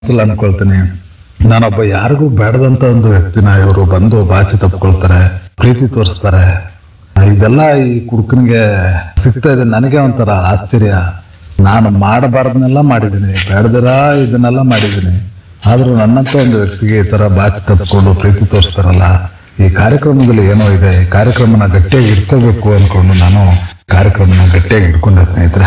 ಅಸಲು ಅನ್ಕೊಳ್ತೀನಿ ನಾನೊಬ್ಬ ಯಾರಿಗೂ ಬೇಡದಂತ ಒಂದು ವ್ಯಕ್ತಿನ ಇವರು ಬಂದು ಬಾಚಿ ತಪ್ಕೊಳ್ತಾರೆ ಪ್ರೀತಿ ತೋರಿಸ್ತಾರೆ ಇದೆಲ್ಲ ಈ ಕುಡುಕನಿಗೆ ಸಿಗ್ತಾ ಇದೆ ನನಗೆ ಒಂಥರ ಆಶ್ಚರ್ಯ ನಾನು ಮಾಡಬಾರ್ದನ್ನೆಲ್ಲ ಮಾಡಿದ್ದೀನಿ ಬೇಡದಿರ ಇದನ್ನೆಲ್ಲ ಮಾಡಿದ್ದೀನಿ ಆದ್ರೂ ನನ್ನಂತ ಒಂದು ವ್ಯಕ್ತಿಗೆ ಈ ತರ ಬಾಚಿ ತಪ್ಕೊಂಡು ಪ್ರೀತಿ ತೋರಿಸ್ತಾರಲ್ಲ ಈ ಕಾರ್ಯಕ್ರಮದಲ್ಲಿ ಏನೋ ಇದೆ ಈ ಕಾರ್ಯಕ್ರಮನ ಗಟ್ಟಿಯಾಗಿ ಇಟ್ಕೋಬೇಕು ಅನ್ಕೊಂಡು ನಾನು ಕಾರ್ಯಕ್ರಮನ ಗಟ್ಟಿಯಾಗಿ ಇಟ್ಕೊಂಡೆ ಸ್ನೇಹಿತರೆ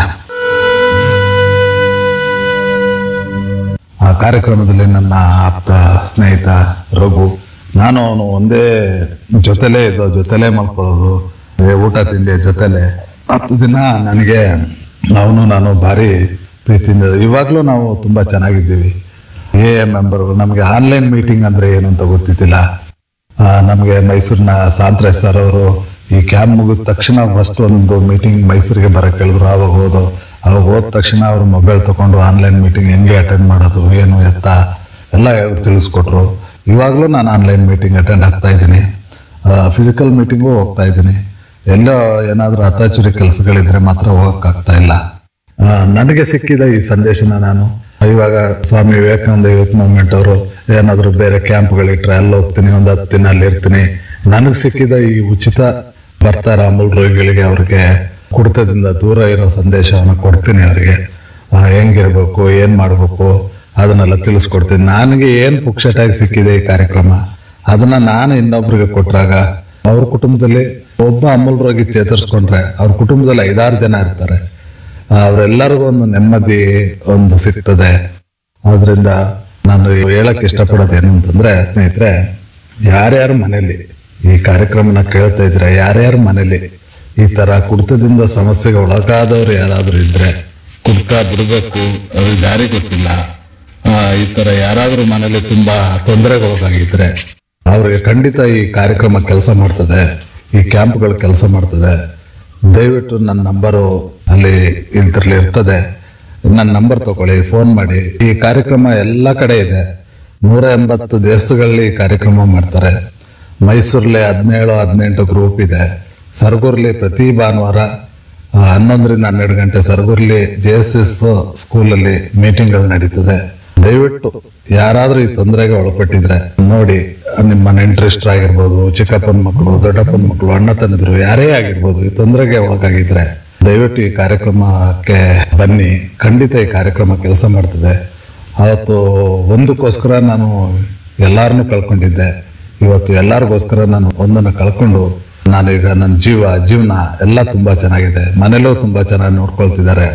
ಆ ಕಾರ್ಯಕ್ರಮದಲ್ಲಿ ನನ್ನ ಆಪ್ತ ಸ್ನೇಹಿತ ರಘು ನಾನು ಅವನು ಒಂದೇ ಜೊತೆಲೇ ಇದ್ದೋ ಜೊತೆಲೇ ಮಲ್ಕೊಳ್ಳೋದು ಏ, ಊಟ ತಿಂಡಿ ಜೊತೆಲೆ ಹತ್ತು ದಿನ ನನಗೆ ಅವನು ನಾನು ಭಾರಿ ಪ್ರೀತಿಯಿಂದ ಇವಾಗಲೂ ನಾವು ತುಂಬಾ ಚೆನ್ನಾಗಿದ್ದೀವಿ ಎ ಮೆಂಬರ್ಗಳು ನಮಗೆ ಆನ್ಲೈನ್ ಮೀಟಿಂಗ್ ಅಂದ್ರೆ ಏನು ಅಂತ ಗೊತ್ತಿದ್ದಿಲ್ಲ ಆ, ನಮಗೆ ಮೈಸೂರಿನ ಸಾಂತ್ರಾಯ್ ಸರ್ ಅವರು ಈ ಕ್ಯಾಂಪ್ ಮುಗಿದ ತಕ್ಷಣ ಫಸ್ಟ್ ಒಂದು ಮೀಟಿಂಗ್ ಮೈಸೂರಿಗೆ ಬರಕ್ಕೆ ಹೇಳಿದ್ರು ಆವಾಗ ಹೋದು ಅವಾಗ ಹೋದ ತಕ್ಷಣ ಅವರು ಮೊಬೈಲ್ ತಗೊಂಡು ಆನ್ಲೈನ್ ಮೀಟಿಂಗ್ ಹೆಂಗೆ ಅಟೆಂಡ್ ಮಾಡೋದು ಏನು ಎತ್ತ ಎಲ್ಲ ಹೇಳಿ ತಿಳಿಸ್ಕೊಟ್ರು ಇವಾಗಲೂ ನಾನು ಆನ್ಲೈನ್ ಮೀಟಿಂಗ್ ಅಟೆಂಡ್ ಆಗ್ತಾ ಇದ್ದೀನಿ ಫಿಸಿಕಲ್ ಮೀಟಿಂಗು ಹೋಗ್ತಾ ಇದ್ದೀನಿ ಎಲ್ಲೋ ಏನಾದರೂ ಅತಾಚುರಿ ಕೆಲಸಗಳಿದ್ರೆ ಮಾತ್ರ ಹೋಗಕ್ಕಾಗ್ತಾ ಇಲ್ಲ ಆ, ನನಗೆ ಸಿಕ್ಕಿದ ಈ ಸಂದೇಶನ ನಾನು ಇವಾಗ ಸ್ವಾಮಿ ವಿವೇಕಾನಂದ ಯೂತ್ ಮೂವ್ಮೆಂಟ್ ಅವರು ಏನಾದರೂ ಬೇರೆ ಕ್ಯಾಂಪ್ಗಳಿಟ್ರೆ ಅಲ್ಲಿ ಹೋಗ್ತೀನಿ ಒಂದು ಹತ್ತು ದಿನ ಅಲ್ಲಿ ಇರ್ತೀನಿ ನನಗೆ ಸಿಕ್ಕಿದ ಈ ಉಚಿತ ಬರ್ತಾರ ಅಮೂಲ್ ರೋಗಿಗಳಿಗೆ ಅವ್ರಿಗೆ ಕುಡಿತದಿಂದ ದೂರ ಇರೋ ಸಂದೇಶವನ್ನು ಕೊಡ್ತೀನಿ ಅವರಿಗೆ ಹೆಂಗಿರ್ಬೇಕು ಏನ್ ಮಾಡ್ಬೇಕು ಅದನ್ನೆಲ್ಲ ತಿಳಿಸ್ಕೊಡ್ತೀನಿ ನನಗೆ ಏನ್ ಪುಕ್ಷಟಾಗಿ ಸಿಕ್ಕಿದೆ ಈ ಕಾರ್ಯಕ್ರಮ ಅದನ್ನ ನಾನು ಇನ್ನೊಬ್ರಿಗೆ ಕೊಟ್ರಾಗ ಅವ್ರ ಕುಟುಂಬದಲ್ಲಿ ಒಬ್ಬ ಅಮೂಲ್ ರೋಗಿ ಚೇತರಿಸ್ಕೊಂಡ್ರೆ ಅವ್ರ ಕುಟುಂಬದಲ್ಲಿ ಐದಾರು ಜನ ಇರ್ತಾರೆ ಅವರೆಲ್ಲರಿಗೂ ಒಂದು ನೆಮ್ಮದಿ ಒಂದು ಸಿಗ್ತದೆ ಆದ್ರಿಂದ ನಾನು ಹೇಳಕ್ ಇಷ್ಟಪಡೋದು ಏನು ಅಂತಂದ್ರೆ ಸ್ನೇಹಿತರೆ ಯಾರ್ಯಾರ ಮನೇಲಿ ಈ ಕಾರ್ಯಕ್ರಮನ ಕೇಳ್ತಾ ಇದ್ರೆ ಯಾರ್ಯಾರ ಮನೇಲಿ ಈ ತರ ಕುಡಿತದಿಂದ ಸಮಸ್ಯೆಗೆ ಒಳಗಾದವ್ರು ಯಾರಾದ್ರೂ ಇದ್ರೆ ಕುಡ್ತಾ ಬಿಡಬೇಕು ಅವ್ರಿಗೆ ದಾರಿ ಗೊತ್ತಿಲ್ಲ ಆ, ಈ ತರ ಯಾರಾದ್ರೂ ಮನೇಲಿ ತುಂಬಾ ತೊಂದರೆಗೊಳಗಾಗಿದ್ರೆ ಅವ್ರಿಗೆ ಖಂಡಿತ ಈ ಕಾರ್ಯಕ್ರಮ ಕೆಲಸ ಮಾಡ್ತದೆ ಈ ಕ್ಯಾಂಪ್ಗಳು ಕೆಲಸ ಮಾಡ್ತದೆ ದಯವಿಟ್ಟು ನನ್ನ ನಂಬರು ಅಲ್ಲಿ ಇದ್ರಲ್ಲಿ ಇರ್ತದೆ ನನ್ನ ನಂಬರ್ ತಗೊಳ್ಳಿ ಫೋನ್ ಮಾಡಿ ಈ ಕಾರ್ಯಕ್ರಮ ಎಲ್ಲ ಕಡೆ ಇದೆ ನೂರ ಎಂಬತ್ತು ದೇಶಗಳಲ್ಲಿ ಈ ಕಾರ್ಯಕ್ರಮ ಮಾಡ್ತಾರೆ ಮೈಸೂರಲ್ಲಿ ಹದಿನೇಳು ಹದಿನೆಂಟು ಗ್ರೂಪ್ ಇದೆ ಸರ್ಗೂರ್ಲಿ ಪ್ರತಿ ಭಾನುವಾರ ಆ, ಹನ್ನೊಂದರಿಂದ ಹನ್ನೆರಡು ಗಂಟೆ ಸರ್ಗೂರ್ಲಿ ಜೆ ಎಸ್ ಎಸ್ ಸ್ಕೂಲಲ್ಲಿ ಮೀಟಿಂಗ್ಗಳು ನಡೀತದೆ ದಯವಿಟ್ಟು ಯಾರಾದ್ರೂ ಈ ತೊಂದರೆಗೆ ಒಳಪಟ್ಟಿದ್ರೆ ನೋಡಿ ನಿಮ್ಮ ನೆಂಟರಿಷ್ಟರು ಆಗಿರ್ಬೋದು ಚಿಕ್ಕಪ್ಪನ ಮಕ್ಕಳು ದೊಡ್ಡಪ್ಪನ ಮಕ್ಕಳು ಅಣ್ಣ ತಂದಿದ್ರು ಯಾರೇ ಆಗಿರ್ಬೋದು ಈ ತೊಂದರೆಗೆ ಒಳಗಾಗಿದ್ರೆ ದಯವಿಟ್ಟು ಈ ಕಾರ್ಯಕ್ರಮಕ್ಕೆ ಬನ್ನಿ ಖಂಡಿತ ಈ ಕಾರ್ಯಕ್ರಮ ಕೆಲಸ ಮಾಡ್ತದೆ ಅವತ್ತು ಒಂದಕ್ಕೋಸ್ಕರ ನಾನು ಎಲ್ಲಾರನ್ನೂ ಕಳ್ಕೊಂಡಿದ್ದೆ ಇವತ್ತು ಎಲ್ಲರಿಗೋಸ್ಕರ ನಾನು ಒಂದನ್ನು ಕಳ್ಕೊಂಡು ನಾನೀಗ ನನ್ನ ಜೀವ ಜೀವನ ಎಲ್ಲ ತುಂಬಾ ಚೆನ್ನಾಗಿದೆ ಮನೇಲೂ ತುಂಬಾ ಚೆನ್ನಾಗಿ ನೋಡ್ಕೊಳ್ತಿದ್ದಾರೆ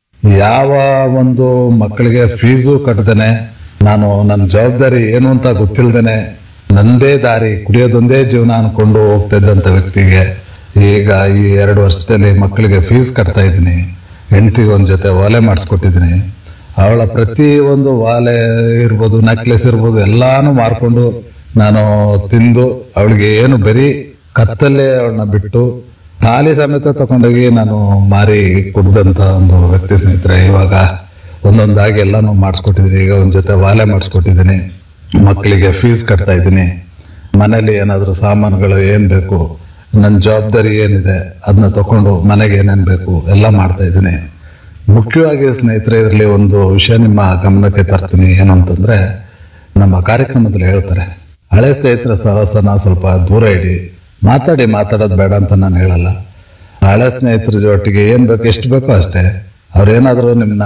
ಯಾವ ಒಂದು ಮಕ್ಕಳಿಗೆ ಫೀಸು ಕಟ್ಟದೇನೆ ನಾನು ನನ್ನ ಜವಾಬ್ದಾರಿ ಏನು ಅಂತ ಗೊತ್ತಿಲ್ದೇನೆ ನಂದೇ ದಾರಿ ಕುಡಿಯೋದೊಂದೇ ಜೀವನ ಅನ್ಕೊಂಡು ಹೋಗ್ತಾ ಇದ್ದಂತ ವ್ಯಕ್ತಿಗೆ ಈಗ ಈ ಎರಡು ವರ್ಷದಲ್ಲಿ ಮಕ್ಕಳಿಗೆ ಫೀಸ್ ಕಟ್ತಾ ಇದ್ದೀನಿ ಹೆಂಡತಿಗೆ ಒಂದ್ ಜೊತೆ ಓಲೆ ಮಾಡಿಸ್ಕೊಟ್ಟಿದ್ದೀನಿ ಅವಳ ಪ್ರತಿ ಒಂದು ವಾಲೆ ಇರ್ಬೋದು ನೆಕ್ಲೆಸ್ ಇರ್ಬೋದು ಎಲ್ಲಾನು ಮಾರ್ಕೊಂಡು ನಾನು ತಿಂದು ಅವಳಿಗೆ ಏನು ಬರೀ ಕತ್ತಲ್ಲೇ ಅವಳನ್ನ ಬಿಟ್ಟು ಖಾಲಿ ಸಮೇತ ತಗೊಂಡೋಗಿ ನಾನು ಮಾರಿ ಕುಡ್ದಂತ ಒಂದು ವ್ಯಕ್ತಿ ಸ್ನೇಹಿತರೆ ಇವಾಗ ಒಂದೊಂದಾಗಿ ಎಲ್ಲಾನು ಮಾಡಿಸ್ಕೊಟ್ಟಿದ್ದೀನಿ ಈಗ ಒಂದ್ ಜೊತೆ ವಾಲೆ ಮಾಡಿಸ್ಕೊಟ್ಟಿದ್ದೀನಿ ಮಕ್ಕಳಿಗೆ ಫೀಸ್ ಕಟ್ತಾ ಇದ್ದೀನಿ ಮನೇಲಿ ಏನಾದರೂ ಸಾಮಾನುಗಳು ಏನ್ ಬೇಕು ನನ್ನ ಜವಾಬ್ದಾರಿ ಏನಿದೆ ಅದನ್ನ ತಕೊಂಡು ಮನೆಗೆ ಏನೇನ್ ಬೇಕು ಎಲ್ಲ ಮಾಡ್ತಾ ಇದ್ದೀನಿ ಮುಖ್ಯವಾಗಿ ಸ್ನೇಹಿತರೆ ಇದರಲ್ಲಿ ಒಂದು ವಿಷಯ ನಿಮ್ಮ ಗಮನಕ್ಕೆ ತರ್ತೀನಿ ಏನು ಅಂತಂದ್ರೆ ನಮ್ಮ ಕಾರ್ಯಕ್ರಮದಲ್ಲಿ ಹೇಳ್ತಾರೆ ಹಳೆ ಸ್ನೇಹಿತರ ಸಹವಾಸನ ಸ್ವಲ್ಪ ದೂರ ಇಡಿ ಮಾತಾಡಿ ಮಾತಾಡೋದು ಬೇಡ ಅಂತ ನಾನು ಹೇಳಲ್ಲ ಹಳೆ ಸ್ನೇಹಿತರ ಜೊತೆಗೆ ಏನ್ ಬೇಕು ಎಷ್ಟು ಬೇಕೋ ಅಷ್ಟೇ ಅವ್ರೇನಾದ್ರೂ ನಿಮ್ನ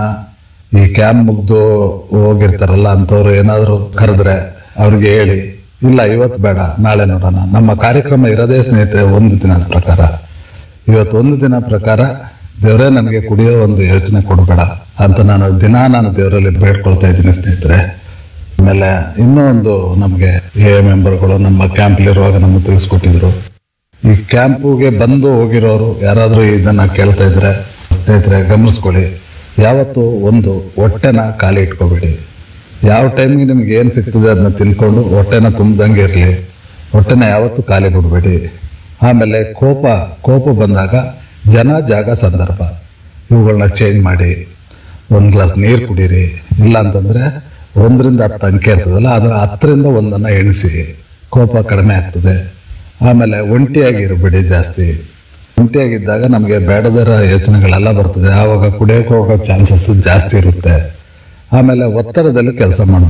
ಈ ಕ್ಯಾಂಪ್ ಮುಗ್ದು ಹೋಗಿರ್ತಾರಲ್ಲ ಅಂತವ್ರು ಏನಾದ್ರು ಕರೆದ್ರೆ ಅವ್ರಿಗೆ ಹೇಳಿ ಇಲ್ಲ ಇವತ್ತು ಬೇಡ ನಾಳೆ ನೋಡೋಣ ನಮ್ಮ ಕಾರ್ಯಕ್ರಮ ಇರೋದೇ ಸ್ನೇಹಿತರೆ ಒಂದು ದಿನದ ಪ್ರಕಾರ ಇವತ್ತು ಒಂದು ದಿನ ಪ್ರಕಾರ ದೇವರೇ ನನಗೆ ಕುಡಿಯೋ ಒಂದು ಯೋಚನೆ ಕೊಡಬೇಡ ಅಂತ ನಾನು ದಿನ ನಾನು ದೇವರಲ್ಲಿ ಬೇಡ್ಕೊಳ್ತಾ ಇದ್ದೀನಿ ಸ್ನೇಹಿತರೆ ಆಮೇಲೆ ಇನ್ನೂ ಒಂದು ನಮಗೆ ಎ ಮೆಂಬರ್ಗಳು ನಮ್ಮ ಕ್ಯಾಂಪ್ಲಿರುವಾಗ ನಮಗೆ ತಿಳಿಸ್ಕೊಟ್ಟಿದ್ರು ಈ ಕ್ಯಾಂಪುಗೆ ಬಂದು ಹೋಗಿರೋರು ಯಾರಾದರೂ ಇದನ್ನ ಕೇಳ್ತಾ ಇದ್ರೆ ಸ್ನೇಹಿತರೆ ಗಮನಿಸ್ಕೊಳ್ಳಿ ಯಾವತ್ತು ಒಂದು ಹೊಟ್ಟೆನ ಖಾಲಿ ಇಟ್ಕೋಬೇಡಿ ಯಾವ ಟೈಮ್ಗೆ ನಿಮ್ಗೆ ಏನು ಸಿಗ್ತದೆ ಅದನ್ನ ತಿನ್ಕೊಂಡು ಹೊಟ್ಟೆನ ತುಂಬ್ದಂಗೆ ಇರಲಿ ಹೊಟ್ಟೆನ ಯಾವತ್ತೂ ಖಾಲಿ ಬಿಡಬೇಡಿ ಆಮೇಲೆ ಕೋಪ ಕೋಪ ಬಂದಾಗ ಜನ ಜಾಗ ಸಂದರ್ಭ ಇವುಗಳನ್ನ ಚೇಂಜ್ ಮಾಡಿ ಒಂದು ಗ್ಲಾಸ್ ನೀರು ಕುಡೀರಿ ಇಲ್ಲ ಅಂತಂದ್ರೆ ಒಂದರಿಂದ ಹತ್ತು ಅಂಕೆ ಇರ್ತದಲ್ಲ ಅದರ ಹತ್ತರಿಂದ ಒಂದನ್ನ ಎಣಿಸಿ ಕೋಪ ಕಡಿಮೆ ಆಗ್ತದೆ ಆಮೇಲೆ ಒಂಟಿಯಾಗಿ ಇರಬೇಡಿ ಜಾಸ್ತಿ ಒಂಟಿಯಾಗಿದ್ದಾಗ ನಮಗೆ ಬೇಡದರ ಯೋಚನೆಗಳೆಲ್ಲ ಬರ್ತದೆ ಆವಾಗ ಕುಡಿಯೋಕೆ ಹೋಗೋ ಚಾನ್ಸಸ್ ಜಾಸ್ತಿ ಇರುತ್ತೆ ಆಮೇಲೆ ಒತ್ತಡದಲ್ಲಿ ಕೆಲಸ ಮಾಡಬೇಕು